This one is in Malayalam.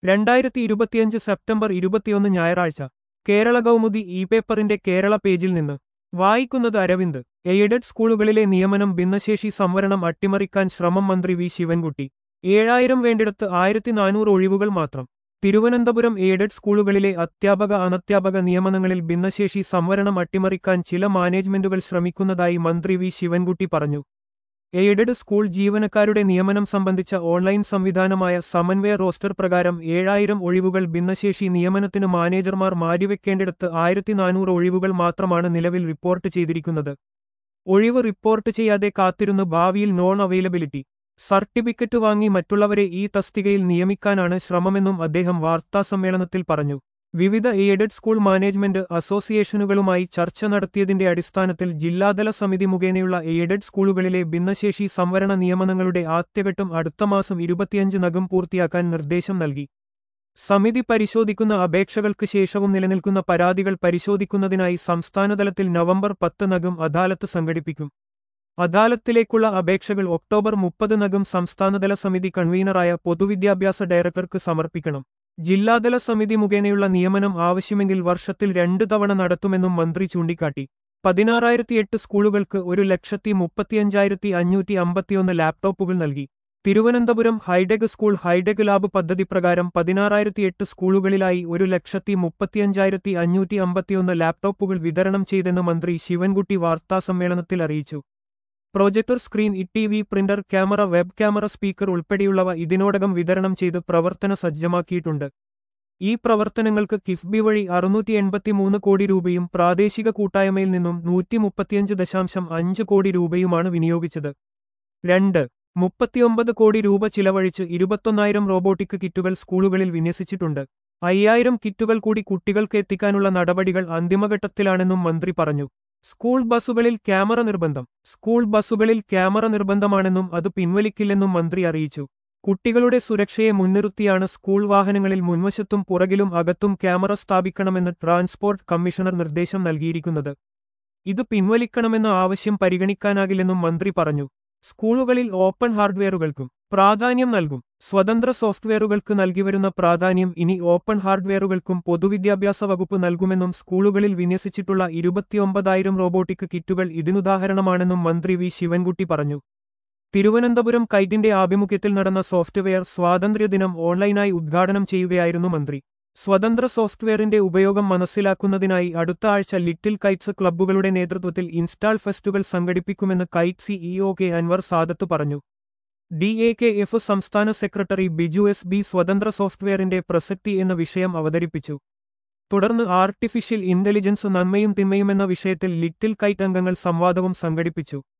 രണ്ടായിരത്തി ഇരുപത്തിയഞ്ച് സെപ്റ്റംബർ ഇരുപത്തിയൊന്ന് ഞായറാഴ്ച കേരള കൗമുദി ഇ പേപ്പറിന്റെ കേരള പേജിൽ നിന്ന് വായിക്കുന്നത് അരവിന്ദ് എയ്ഡഡ് സ്കൂളുകളിലെ നിയമനം ഭിന്നശേഷി സംവരണം അട്ടിമറിക്കാൻ ശ്രമം മന്ത്രി വി ശിവൻകുട്ടി ഏഴായിരം വേണ്ടിടത്ത് ആയിരത്തി നാനൂറ് ഒഴിവുകൾ മാത്രം തിരുവനന്തപുരം എയ്ഡഡ് സ്കൂളുകളിലെ അധ്യാപക അനധ്യാപക നിയമനങ്ങളിൽ ഭിന്നശേഷി സംവരണം അട്ടിമറിക്കാൻ ചില മാനേജ്മെന്റുകൾ ശ്രമിക്കുന്നതായി മന്ത്രി വി ശിവൻകുട്ടി പറഞ്ഞു എയ്ഡഡ് സ്കൂൾ ജീവനക്കാരുടെ നിയമനം സംബന്ധിച്ച ഓൺലൈൻ സംവിധാനമായ സമന്വയ റോസ്റ്റർ പ്രകാരം ഏഴായിരം ഒഴിവുകൾ ഭിന്നശേഷി നിയമനത്തിന് മാനേജർമാർ മാറ്റിവെക്കേണ്ടിടത്ത് ആയിരത്തി നാനൂറ് ഒഴിവുകൾ മാത്രമാണ് നിലവിൽ റിപ്പോർട്ട് ചെയ്തിരിക്കുന്നത് ഒഴിവ് റിപ്പോർട്ട് ചെയ്യാതെ കാത്തിരുന്ന് ഭാവിയിൽ നോൺ അവൈലബിലിറ്റി സർട്ടിഫിക്കറ്റ് വാങ്ങി മറ്റുള്ളവരെ ഈ തസ്തികയിൽ നിയമിക്കാനാണ് ശ്രമമെന്നും അദ്ദേഹം വാർത്താസമ്മേളനത്തിൽ പറഞ്ഞു വിവിധ എയ്ഡഡ് സ്കൂൾ മാനേജ്മെന്റ് അസോസിയേഷനുകളുമായി ചർച്ച നടത്തിയതിന്റെ അടിസ്ഥാനത്തിൽ ജില്ലാതല സമിതി മുഖേനയുള്ള എയ്ഡഡ് സ്കൂളുകളിലെ ഭിന്നശേഷി സംവരണ നിയമനങ്ങളുടെ ആദ്യഘട്ടം അടുത്ത മാസം ഇരുപത്തിയഞ്ചിനകം പൂർത്തിയാക്കാൻ നിർദ്ദേശം നൽകി സമിതി പരിശോധിക്കുന്ന അപേക്ഷകൾക്ക് ശേഷവും നിലനിൽക്കുന്ന പരാതികൾ പരിശോധിക്കുന്നതിനായി സംസ്ഥാനതലത്തിൽ നവംബർ പത്തിനകം അദാലത്ത് സംഘടിപ്പിക്കും അദാലത്തിലേക്കുള്ള അപേക്ഷകൾ ഒക്ടോബർ മുപ്പതിനകം സംസ്ഥാനതല സമിതി കൺവീനറായ പൊതുവിദ്യാഭ്യാസ ഡയറക്ടർക്ക് സമർപ്പിക്കണം ജില്ലാതല സമിതി മുഖേനയുള്ള നിയമനം ആവശ്യമെങ്കിൽ വർഷത്തിൽ രണ്ടു തവണ നടത്തുമെന്നും മന്ത്രി ചൂണ്ടിക്കാട്ടി പതിനാറായിരത്തി എട്ട് സ്കൂളുകൾക്ക് ഒരു ലക്ഷത്തി മുപ്പത്തിയഞ്ചായിരത്തി അഞ്ഞൂറ്റി അമ്പത്തിയൊന്ന് ലാപ്ടോപ്പുകൾ നൽകി Thiruvananthapuram hi-tech school hi-tech lab പദ്ധതി പ്രകാരം പതിനാറായിരത്തി എട്ട് സ്കൂളുകളിലായി ഒരു ലക്ഷത്തി മുപ്പത്തിയഞ്ചായിരത്തി അഞ്ഞൂറ്റി അമ്പത്തിയൊന്ന് ലാപ്ടോപ്പുകൾ വിതരണം ചെയ്തെന്ന് മന്ത്രി ശിവൻകുട്ടി വാർത്താസമ്മേളനത്തിൽ അറിയിച്ചു projector screen E T V printer camera web camera speaker ഉൾപ്പെടെയുള്ളവ ഇതിനോടകം വിതരണം ചെയ്ത് പ്രവർത്തന സജ്ജമാക്കിയിട്ടുണ്ട് ഈ പ്രവർത്തനങ്ങൾക്ക് കിഫ്ബി വഴി അറുന്നൂറ്റി എൺപത്തിമൂന്ന് കോടി രൂപയും പ്രാദേശിക കൂട്ടായ്മയിൽ നിന്നും നൂറ്റി മുപ്പത്തിയഞ്ച് ദശാംശം അഞ്ച് കോടി രൂപയുമാണ് വിനിയോഗിച്ചത് രണ്ട് മുപ്പത്തിയൊമ്പത് കോടി രൂപ ചിലവഴിച്ച് ഇരുപത്തൊന്നായിരം റോബോട്ടിക് കിറ്റുകൾ സ്കൂളുകളിൽ വിന്യസിച്ചിട്ടുണ്ട് അയ്യായിരം കിറ്റുകൾ കൂടി കുട്ടികൾക്ക് എത്തിക്കാനുള്ള നടപടികൾ അന്തിമഘട്ടത്തിലാണെന്നും മന്ത്രി പറഞ്ഞു സ്കൂൾ ബസ്സുകളിൽ ക്യാമറ നിർബന്ധം സ്കൂൾ ബസ്സുകളിൽ ക്യാമറ നിർബന്ധമാണെന്നും അത് പിൻവലിക്കില്ലെന്നും മന്ത്രി അറിയിച്ചു കുട്ടികളുടെ സുരക്ഷയെ മുൻനിർത്തിയാണ് സ്കൂൾ വാഹനങ്ങളിൽ മുൻവശത്തും പുറകിലും അകത്തും ക്യാമറ സ്ഥാപിക്കണമെന്ന് ട്രാൻസ്പോർട്ട് കമ്മീഷണർ നിർദ്ദേശം നൽകിയിരിക്കുന്നത് ഇത് പിൻവലിക്കണമെന്ന ആവശ്യം പരിഗണിക്കാനാകില്ലെന്നും മന്ത്രി പറഞ്ഞു സ്കൂളുകളിൽ ഓപ്പൺ ഹാർഡ്വെയറുകൾക്കും പ്രാധാന്യം നൽകും സ്വതന്ത്ര സോഫ്റ്റ്വെയറുകൾക്ക് നൽകിവരുന്ന പ്രാധാന്യം ഇനി ഓപ്പൺ ഹാർഡ്വെയറുകൾക്കും പൊതുവിദ്യാഭ്യാസ വകുപ്പ് നൽകുമെന്നും സ്കൂളുകളിൽ വിന്യസിച്ചിട്ടുള്ള ഇരുപത്തിയൊമ്പതായിരം റോബോട്ടിക് കിറ്റുകൾ ഇതിനുദാഹരണമാണെന്നും മന്ത്രി വി ശിവൻകുട്ടി പറഞ്ഞു തിരുവനന്തപുരം കൈറ്റിന്റെ ആഭിമുഖ്യത്തിൽ നടന്ന സോഫ്റ്റ്വെയർ സ്വാതന്ത്ര്യദിനം ഓൺലൈനായി ഉദ്ഘാടനം ചെയ്യുകയായിരുന്നു മന്ത്രി സ്വതന്ത്ര സോഫ്റ്റ്വെയറിന്റെ ഉപയോഗം മനസ്സിലാക്കുന്നതിനായി അടുത്ത ആഴ്ച ലിറ്റിൽ കൈറ്റ്സ് ക്ലബ്ബുകളുടെ നേതൃത്വത്തിൽ ഇൻസ്റ്റാൾ ഫെസ്റ്റുകൾ സംഘടിപ്പിക്കുമെന്ന് കൈറ്റ് സിഇഒ കെ അൻവർ സാദത്ത് പറഞ്ഞു ഡി എ കെ എഫ് സംസ്ഥാന സെക്രട്ടറി ബിജു എസ് ബി സ്വതന്ത്ര സോഫ്റ്റ്വെയറിന്റെ പ്രസക്തി എന്ന വിഷയം അവതരിപ്പിച്ചു തുടർന്ന് ആർട്ടിഫിഷ്യൽ ഇന്റലിജൻസ് നന്മയും തിന്മയുമെന്ന വിഷയത്തിൽ ലിറ്റിൽ കൈറ്റ് അംഗങ്ങൾ സംവാദവും സംഘടിപ്പിച്ചു